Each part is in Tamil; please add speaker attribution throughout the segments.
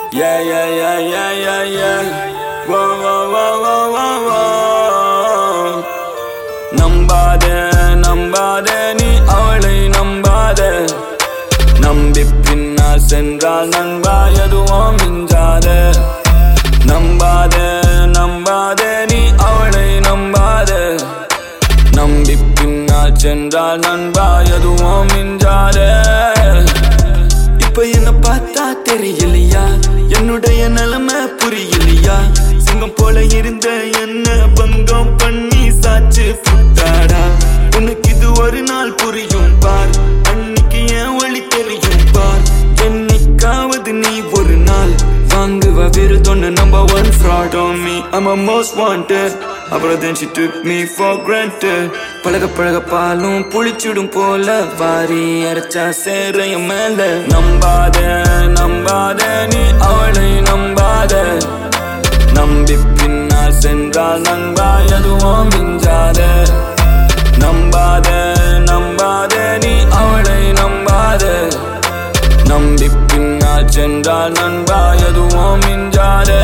Speaker 1: Yeah, yeah, yeah, yeah, yeah, yeah. Whoa, whoa, whoa, whoa, whoa, whoa. நம்பாதே நம்பாதே நீ அவளை நம்பாதே நம்பி பின்னால் சென்றால் நண்பா எதுவும் மிஞ்சாதே நம்பாதே நம்பாதே நீ அவளை நம்பாதே நம்பி பின்னால் சென்றால் நண்பா எதுவும் மிஞ்சாதே இப்ப என்ன பார்த்தா தெரியலையா என்னுடைய நிலைமை புரியலையா சிங்கம் போல இருந்த என்ன பங்கம் பண்ணி சாச்சு புட்டாடா உனக்கு இது ஒரு நாள் புரியும் பார் அன்னைக்கு என் வழி தெரியும் பார் என்னைக்காவது நீ ஒரு நாள் வாங்குவ விருதொன்னு number one fraud on me I'm a most wanted அப்புறம் then she took me for granted பழக பழக பாலும் புளிச்சிடும் போல வாரி அரைச்சா சேர என் மேல நம்பாதே நம்பாதே நீ அவளை நம்பாதே நம்பி பின்னால் சென்றால் நண்பா எதுவும் மிஞ்சாதே நம்பாதே நம்பாதே நீ அவளை நம்பாதே நம்பி பின்னால் சென்றால் நண்பா எதுவும் மிஞ்சாதே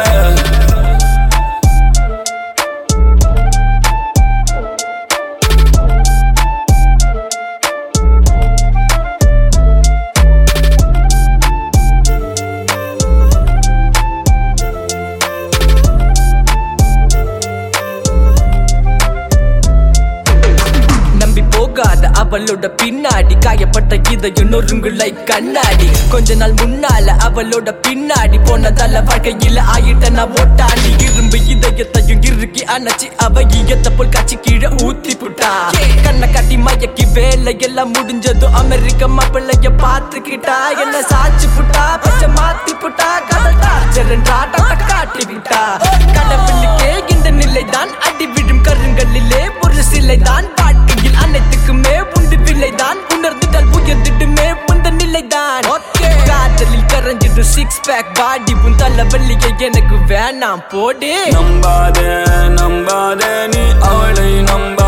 Speaker 2: நம்பி போகாத அவளோட பின்னாடி காயப்பட்ட இதயம் நொறுங்குலை கண்ணாடி கொஞ்ச நாள் முன்னால அவளோட பின்னாடி போனதால வாழ்க்கையில ஆயிட்ட நான் ஓட்டாண்டி இரும்பு இதயத்தையும் இறுக்கி அணைச்சி அவ ஈயத்த போல் காட்சி கீழே ஊத்தி புட்டா கண்ணை காட்டி மயக்கி வேலை எல்லாம் முடிஞ்சதும் அமெரிக்க மாப்பிள்ளைய பார்த்துக்கிட்டா என்ன சாச்சு புட்டா பச்சை மாத்தி புட்டா கடல் டார்ச்சரன்றா டாட்டா காட்டி விட்டா கடவுளுக்கே இந்த நிலைதான் அடி விழும் கருங்கல்லிலே ஒரு சிலைதான் வாழ்க்கையில் அனைத்துக்குமே உண்டு விலைதான் உணர்ந்துட்டால் உயர்ந்துட்டுமே முந்த நிலைதான் காதலில் கரைஞ்சிடும் சிக்ஸ் பேக் பாடி உன் தலைவலியை எனக்கு வேணாம் போடு
Speaker 1: நம்பாதே நம்பாதே நீ அவளை நம்ப